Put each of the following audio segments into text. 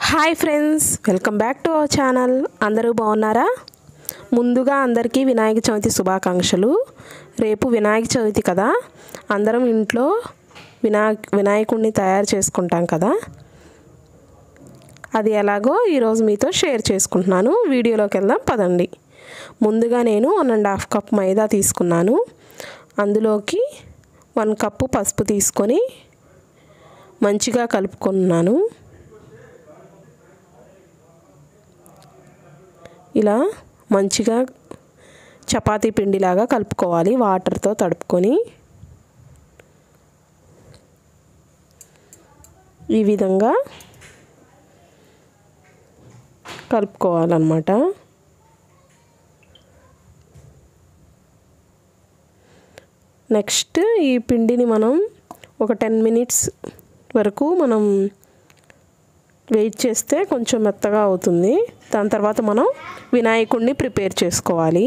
hi friends welcome back to our channel అందరూ బాగున్నారా ముందుగా అందరికీ వినాయక చవితి శుభాకాంక్షలు రేపు వినాయక చవితి కదా అందరం ఇంట్లో వినాయక వినాయకుడిని తయారు చేసుకుంటాం కదా అది ఎలాగో ఈరోజు మీతో షేర్ చేసుకుంటున్నాను వీడియోలోకి వెళ్దాం పదండి ముందుగా నేను వన్ అండ్ హాఫ్ కప్ మైదా తీసుకున్నాను అందులోకి వన్ కప్పు పసుపు తీసుకొని మంచిగా కలుపుకున్నాను ఇలా మంచిగా చపాతీ పిండిలాగా కలుపుకోవాలి వాటర్తో తడుపుకొని ఈ విధంగా కలుపుకోవాలన్నమాట నెక్స్ట్ ఈ పిండిని మనం ఒక టెన్ మినిట్స్ వరకు మనం వెయిట్ చేస్తే కొంచెం మెత్తగా అవుతుంది దాని తర్వాత మనం వినాయకుడిని ప్రిపేర్ చేసుకోవాలి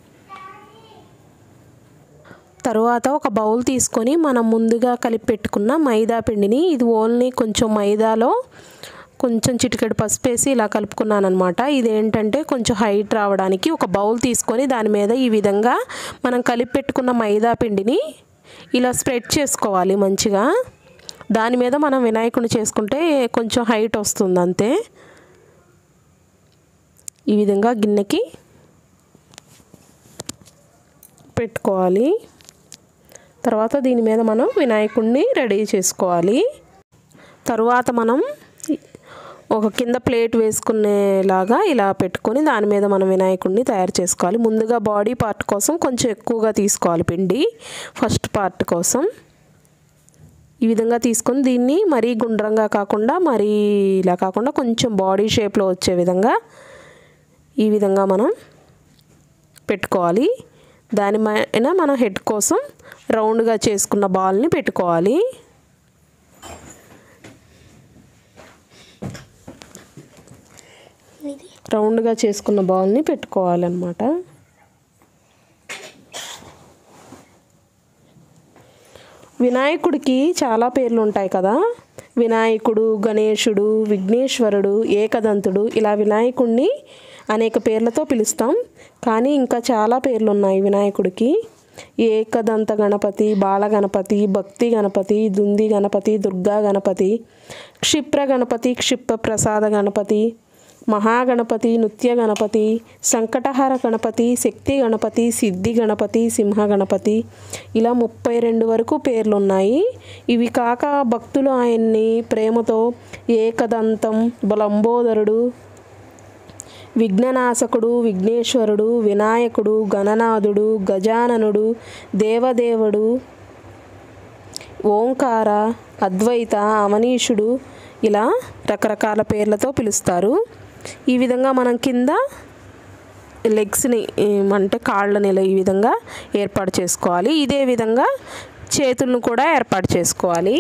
తరువాత ఒక బౌల్ తీసుకొని మనం ముందుగా కలిపి పెట్టుకున్న మైదా పిండిని ఇది ఓన్లీ కొంచెం మైదాలో కొంచెం చిటికెడు పసుపు వేసి ఇలా కలుపుకున్నాను అనమాట ఇదేంటంటే కొంచెం హైట్ రావడానికి ఒక బౌల్ తీసుకొని దాని మీద ఈ విధంగా మనం కలిపి పెట్టుకున్న మైదా పిండిని ఇలా స్ప్రెడ్ చేసుకోవాలి మంచిగా దాని మీద మనం వినాయకుడిని చేసుకుంటే కొంచెం హైట్ వస్తుంది అంతే ఈ విధంగా గిన్నెకి పెట్టుకోవాలి తర్వాత దీని మీద మనం వినాయకుడిని రెడీ చేసుకోవాలి తరువాత మనం ఒక కింద ప్లేట్ వేసుకునేలాగా ఇలా పెట్టుకొని దాని మీద మనం వినాయకుడిని తయారు చేసుకోవాలి ముందుగా బాడీ పార్ట్ కోసం కొంచెం ఎక్కువగా తీసుకోవాలి పిండి ఫస్ట్ పార్ట్ కోసం ఈ విధంగా తీసుకొని దీన్ని మరీ గుండ్రంగా కాకుండా మరీ ఇలా కాకుండా కొంచెం బాడీ షేప్లో వచ్చే విధంగా ఈ విధంగా మనం పెట్టుకోవాలి దాని పైన మనం హెడ్ కోసం రౌండ్గా చేసుకున్న బాల్ని పెట్టుకోవాలి రౌండ్గా చేసుకున్న బాల్ని పెట్టుకోవాలన్నమాట వినాయకుడికి చాలా పేర్లు ఉంటాయి కదా వినాయకుడు గణేశుడు విఘ్నేశ్వరుడు ఏకదంతుడు ఇలా వినాయకుడిని అనేక పేర్లతో పిలుస్తాం కానీ ఇంకా చాలా పేర్లు ఉన్నాయి వినాయకుడికి ఏకదంత గణపతి బాలగణపతి భక్తి గణపతి దుంది గణపతి దుర్గా గణపతి క్షిప్ర గణపతి క్షిప్ర ప్రసాద గణపతి మహాగణపతి నృత్య గణపతి సంకటహార గణపతి శక్తి గణపతి సిద్ధి గణపతి సింహ గణపతి ఇలా ముప్పై రెండు వరకు పేర్లు ఉన్నాయి ఇవి కాక భక్తులు ఆయన్ని ప్రేమతో ఏకదంతం బలంబోదరుడు విఘ్ననాశకుడు విఘ్నేశ్వరుడు వినాయకుడు గణనాథుడు గజాననుడు దేవదేవుడు ఓంకార అద్వైత అవనీషుడు ఇలా రకరకాల పేర్లతో పిలుస్తారు ఈ విధంగా మనం కింద లెగ్స్ని అంటే కాళ్ళని ఇలా ఈ విధంగా ఏర్పాటు చేసుకోవాలి ఇదే విధంగా చేతులను కూడా ఏర్పాటు చేసుకోవాలి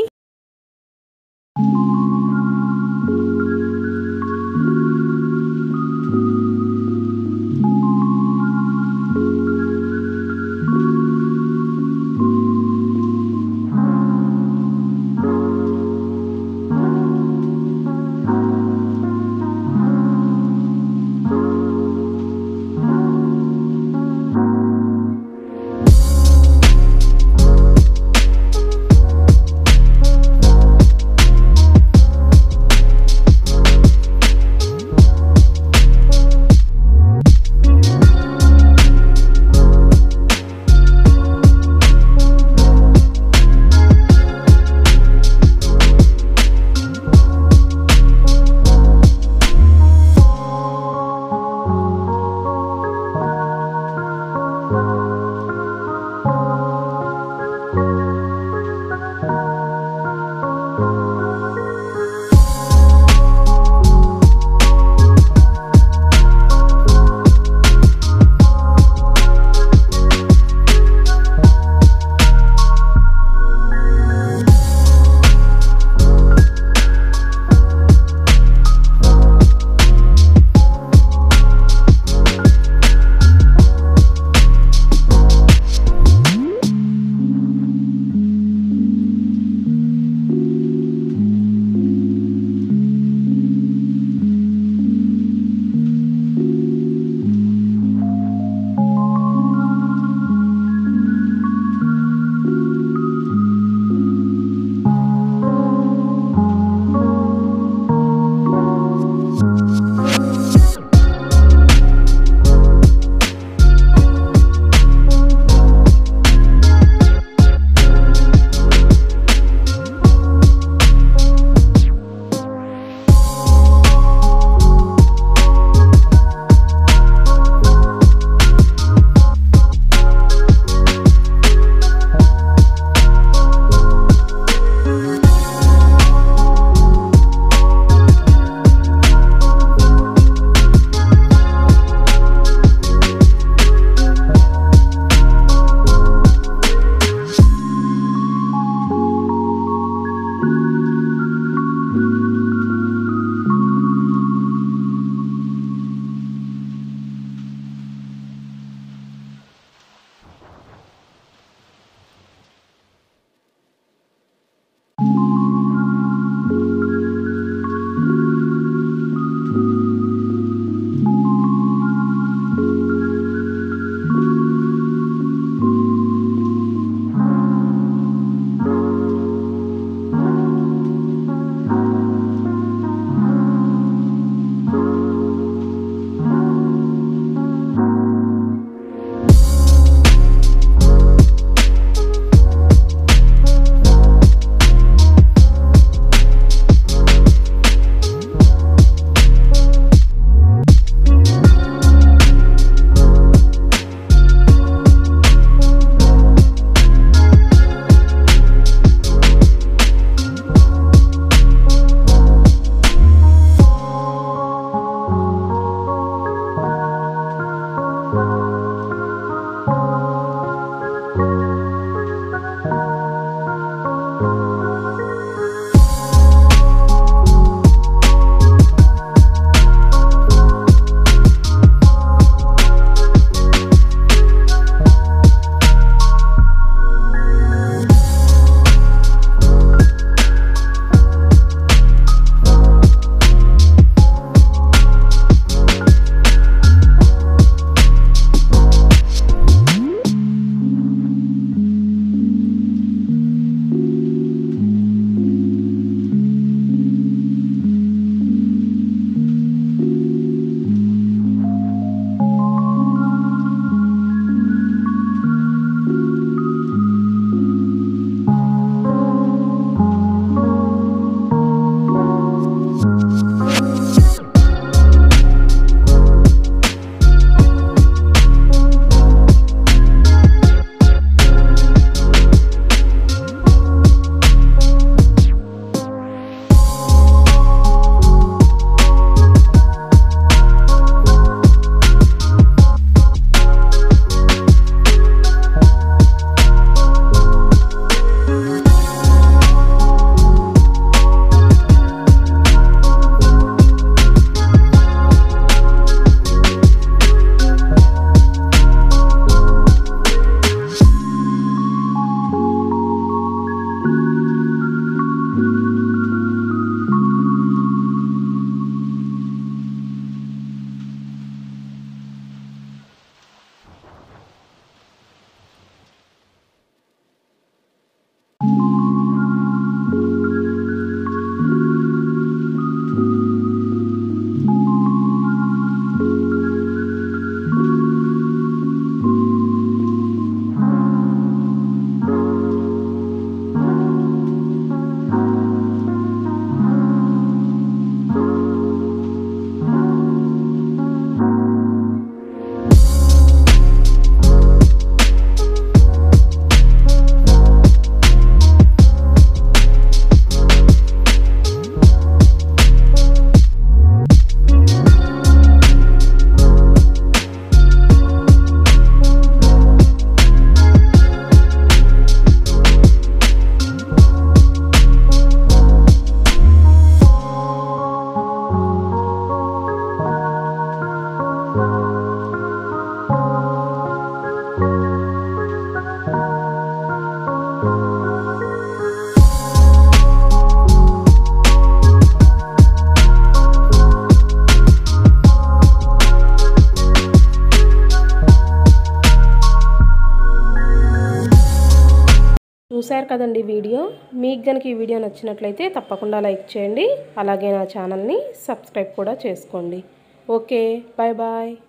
చూశారు కదండి వీడియో మీకు కనుక ఈ వీడియో నచ్చినట్లయితే తప్పకుండా లైక్ చేయండి అలాగే నా ఛానల్ని సబ్స్క్రైబ్ కూడా చేసుకోండి ఓకే బాయ్ బాయ్